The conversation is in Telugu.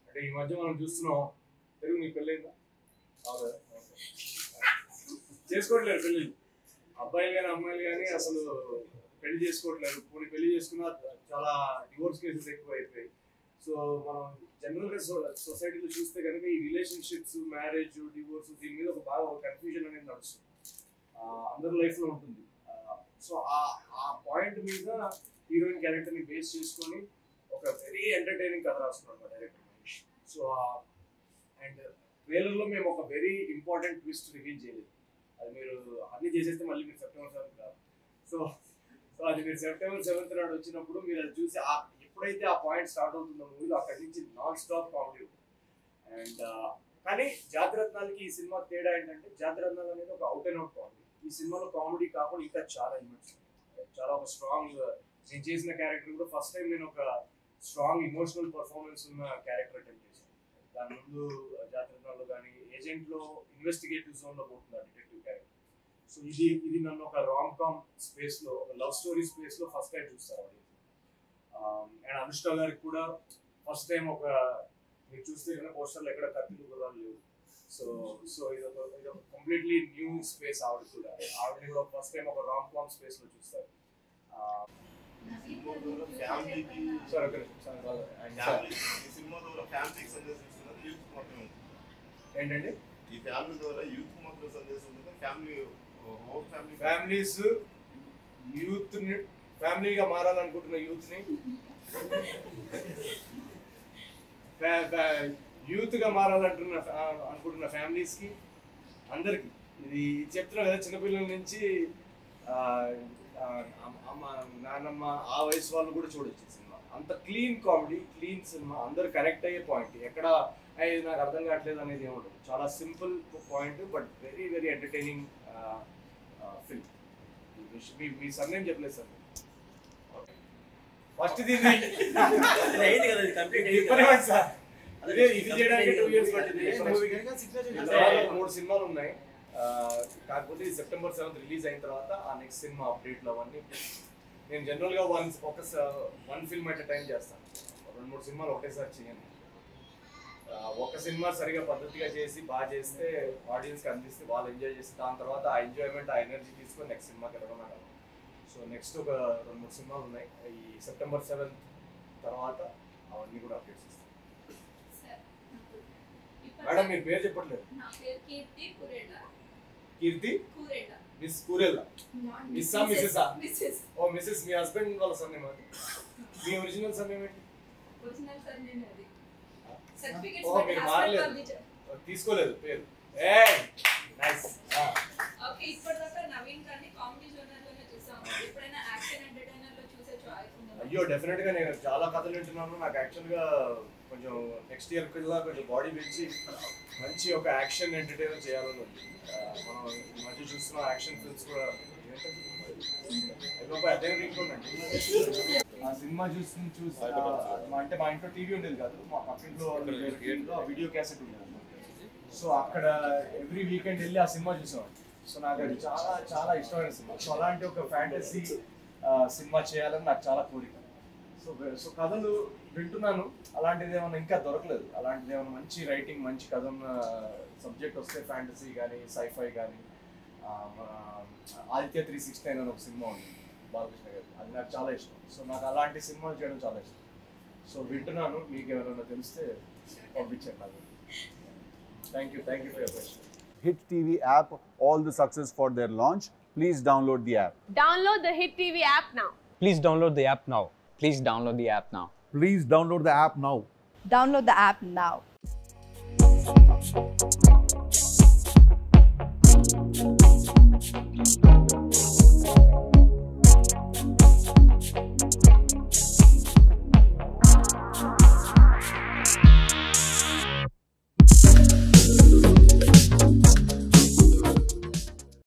అంటే ఈ మధ్య మనం చూస్తున్నాం తెలుగు నీకు పెళ్ళైందా అవునా? చేసుకోవట్లేరు పెళ్ళి అబ్బాయిలు కానీ అమ్మాయిలు కానీ అసలు పెళ్లి చేసుకోవట్లేదు పోనీ పెళ్లి చేసుకున్నా చాలా డివోర్స్ కేసెస్ ఎక్కువ అయిపోయాయి సో మనం జనరల్ గా సొసైటీలో చూస్తే కనుక ఈ రిలేషన్షిప్స్ మ్యారేజ్ డివోర్స్ దీని మీద ఒక బాగా ఒక కన్ఫ్యూజన్ అనేది నడుస్తుంది ఆ, అందరి లైఫ్ లో ఉంటుంది సో ఆ ఆ పాయింట్ మీద హీరోయిన్ క్యారెక్టర్ ని బేస్ చేసుకొని ఒక వెరీ ఎంటర్టైనింగ్ కథ రాసుకున్నాడు మా director Mahesh so and trailer లో మేము ఒక వెరీ ఇంపార్టెంట్ ట్విస్ట్ రివీల్ చేయలేదు అది మీరు అన్ని చేసేస్తే మళ్ళీ మీరు సెప్టెంబర్ సెవెంత్ రాదు సో సో అది మీరు సెప్టెంబర్ సెవెంత్ నాడు వచ్చినప్పుడు మీరు అది చూసి ఆ ఎప్పుడైతే ఆ పాయింట్ స్టార్ట్ అవుతుందో మూవీలో అక్కడి నుంచి నాన్ స్టాప్ కామెడీ అండ్ కానీ జాతిరత్నాలకి ఈ సినిమా తేడా ఏంటంటే జాతిరత్నాలు అనేది ఒక అవుట్ అండ్ అవుట్ కామెడీ ఈ సినిమాలో కామెడీ కాకుండా ఇంకా చాలా ఇమోషన్ చాలా ఒక స్ట్రాంగ్ నేను చేసిన క్యారెక్టర్ కూడా ఫస్ట్ టైం నేను ఒక స్ట్రాంగ్ ఇమోషనల్ పర్ఫార్మెన్స్ ఉన్న క్యారెక్టర్ అటెంప్ట్ చేశాను దాని ముందు జాతరలో కానీ ఏజెంట్ లో ఇన్వెస్టిగేటివ్ జోన్ లో పోతుంది డిటెక్టివ్ క్యారెక్టర్ సో ఇది ఇది నన్ను ఒక రాంగ్ కామ్ స్పేస్ లో ఒక లవ్ స్టోరీ స్పేస్ లో ఫస్ట్ టైం చూస్తారు అండ్ అనుష్క గారికి కూడా ఫస్ట్ టైం ఒక మీరు చూస్తే కనుక పోస్టర్లు ఎక్కడ కత్తిలు గుర్రాలు లేవు సో సో ఇది ఒక ఇది ఒక కంప్లీట్లీ న్యూ స్పేస్ ఆవిడ కూడా ఆవిడని కూడా ఫస్ట్ టైం ఒక రాంగ్ కామ్ స్పేస్ లో చూస్తారు ఫ్యామిలీకి సార్ ఒక నిమిషం, సార్, వాళ్ళ- ఆయన సార్. ఫ్యామిలీ ఈ సినిమా ద్వారా ఫ్యామిలీకి సందేశం ఇస్తున్నది యూత్ మాత్రమే ఉంటుంది ఏంటండి ఈ ఫ్యామిలీ ద్వారా యూత్ మాత్రం సందేశం ఉంటుంది family whole family families youth ని ఫ్యామిలీగా మారాలనుకుంటున్న యూత్ ని యూత్ గా మారాలంటున్న ఆ, అనుకుంటున్న ఫ్యామిలీస్ కి అందరికి ఇది చెప్తున్నా కదా చిన్నపిల్లల నుంచి ఆ, ఆ, అమ్మ- అమ్మ నాన్నమ్మ ఆ వయసు వాళ్ళు కూడా చూడొచ్చు ఈ సినిమా అంత క్లీన్ కామెడీ క్లీన్ సినిమా అందరు కనెక్ట్ అయ్యే పాయింట్ ఎక్కడ "అయ్య, ఇది నాకు అర్థం కావట్లేదు అనేది ఏముండదు చాలా simple point but very very entertaining film మీ మీ సర్నేమ్ చెప్పలేదు సార్ ఫస్ట్ దీన్ని అయింది కదా ఇది కంప్లీట్ అయింది కదా. ఇప్పటివరకు సార్ ఇదే ఇది చేయడానికి టూ ఇయర్స్ పట్టింది ఏ Next- movie కనుక signature అంటే చేయాలి. మూడు సినిమాలు ఉన్నాయి ఆ, కాకపోతే ఈ సెప్టెంబర్ సెవెంత్ రిలీజ్ అయిన తర్వాత ఆ నెక్స్ట్ సినిమా అప్డేట్లు అవన్నీ నేను జనరల్ గా వన్ ఒక వన్ ఫిల్మ్ అట్ టైం చేస్తాను ఒక రెండు మూడు సినిమాలు ఒకటేసారి చేయను ఆ, ఒక సినిమా సరిగా పద్ధతిగా చేసి బాగా చేస్తే ఆడియన్స్ కి అందిస్తే వాళ్ళు ఎంజాయ్ చేసి దాని తర్వాత ఆ ఎంజాయ్మెంట్ ఆ ఎనర్జీ తీసుకొని నెక్స్ట్ సినిమాకి వెళ్ళడం నాకు సో నెక్స్ట్ ఒక రెండు మూడు సినిమాలు ఉన్నాయి ఈ సెప్టెంబర్ సెవెంత్ తర్వాత అవన్నీ కూడా అప్డేట్స్ ఇస్తాను సార్, ఇప్పుడు మేడం మీరు పేరు చెప్పట్లేదు నా పేరు కీర్తి కురేళ్ళ కీర్తి కురేళ్ళ మిస్ కూరెల్లా మిస్సా, మిస్సెసా? మిస్సెస్ ఓ మిస్సెస్ మీ హస్బెండ్ వాళ్ళ సన్నేమ్ అది మీ ఒరిజినల్ సన్నేమ్ ఏంటి ఒరిజినల్ సార్ నేను అది సర్టిఫికెట్స్ ఓ మీరు మారలేదు తీసుకోలేదు పేరు ఏ నైస్ ఓకే ఇప్పటిదాకా నవీన్ గారిని కామెడీ జోనర్ లోనే చూసాం ఎప్పుడైనా యాక్షన్ ఎంటర్టైనర్ లో చూసే చాయిస్ ఉందా అయ్యో డెఫినెట్ గా నేను చాలా కథలు వింటున్నాను నాకు యాక్చువల్ గా కొంచెం నెక్స్ట్ ఇయర్ కల్లా కొంచెం బాడీ పెంచి మంచి ఒక యాక్షన్ ఎంటర్టైనర్ చేయాలని ఉంది ఆ, మనం ఈ మధ్య చూస్తున్న యాక్షన్ ఫిల్మ్స్ కూడా ఏంటంటే అదే రింగ్ ఉందండి ఆ సినిమా చూసి చూసి ఆ, మా- అంటే మా ఇంట్లో టీవీ ఉండేది కాదు మా పక్కింట్లో వీడియో క్యాసెట్ ఉండేది సో అక్కడ ఎవ్రీ వీకెండ్ వెళ్ళి ఆ సినిమా చూసేవాడిని సో నాకు అది చాలా చాలా ఇష్టమైన సినిమా సో అలాంటి ఒక ఫ్యాంటసీ సినిమా చేయాలని నాకు చాలా కోరిక సో సో కథలు వింటున్నాను అలాంటిది ఏమైనా ఇంకా దొరకలేదు అలాంటిది ఏమైనా మంచి రైటింగ్ మంచి కథ ఉన్న సబ్జెక్ట్ వస్తే ఫ్యాంటసీ కానీ సైఫై కానీ మన ఆదిత్య త్రీ సిక్స్టీ నైన్ అని ఒక సినిమా ఉంది బాలకృష్ణ గారి అది నాకు చాలా ఇష్టం సో నాకు అలాంటి సినిమాలు చేయడం చాలా ఇష్టం సో వింటున్నాను మీకు ఏమైనా తెలిస్తే పంపించండి నాకు thank you thank you for your question Hit TV app all the success for their launch. Please download the app. Download the Hit TV app now. Please download the app now. Please download the app now. Please download the app now. Download the app now.